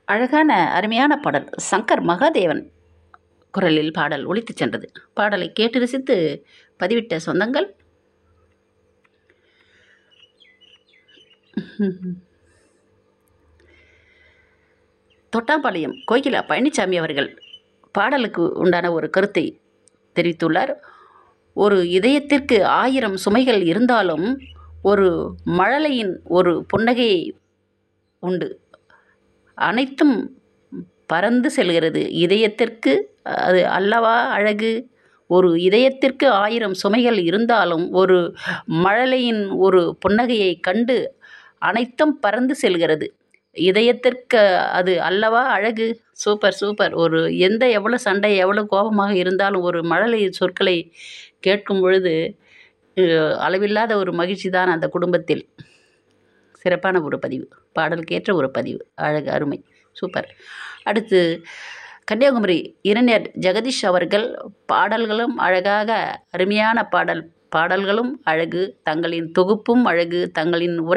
அழகான அருமையான பாடல் சங்கர் மகாதேவன் குரலில் பாடல் ஒலித்துச் சென்றது பாடலை கேட்டு ரசித்து பதிவிட்ட சொந்தங்கள் தொட்டாம்பாளையம் கோகிலா பழனிசாமி அவர்கள் பாடலுக்கு உண்டான ஒரு கருத்தை தெரிவித்துள்ளார் ஒரு இதயத்திற்கு ஆயிரம் சுமைகள் இருந்தாலும் ஒரு மழலையின் ஒரு புன்னகை உண்டு அனைத்தும் பறந்து செல்கிறது இதயத்திற்கு அது அல்லவா அழகு ஒரு இதயத்திற்கு ஆயிரம் சுமைகள் இருந்தாலும் ஒரு மழலையின் ஒரு புன்னகையை கண்டு அனைத்தும் பறந்து செல்கிறது இதயத்திற்கு அது அல்லவா அழகு சூப்பர் சூப்பர் ஒரு எந்த எவ்வளோ சண்டை எவ்வளோ கோபமாக இருந்தாலும் ஒரு மழலை சொற்களை கேட்கும் பொழுது அஹ், அளவில்லாத ஒரு மகிழ்ச்சி தான் அந்த குடும்பத்தில் சிறப்பான ஒரு பதிவு பாடலுக்கேற்ற ஒரு பதிவு அழகு அருமை சூப்பர் அடுத்து கன்னியாகுமரி இளைஞர் ஜெகதீஷ் அவர்கள் பாடல்களும் அழகாக அருமையான பாடல் பாடல்களும் அழகு தங்களின் தொகுப்பும் அழகு தங்களின் உரை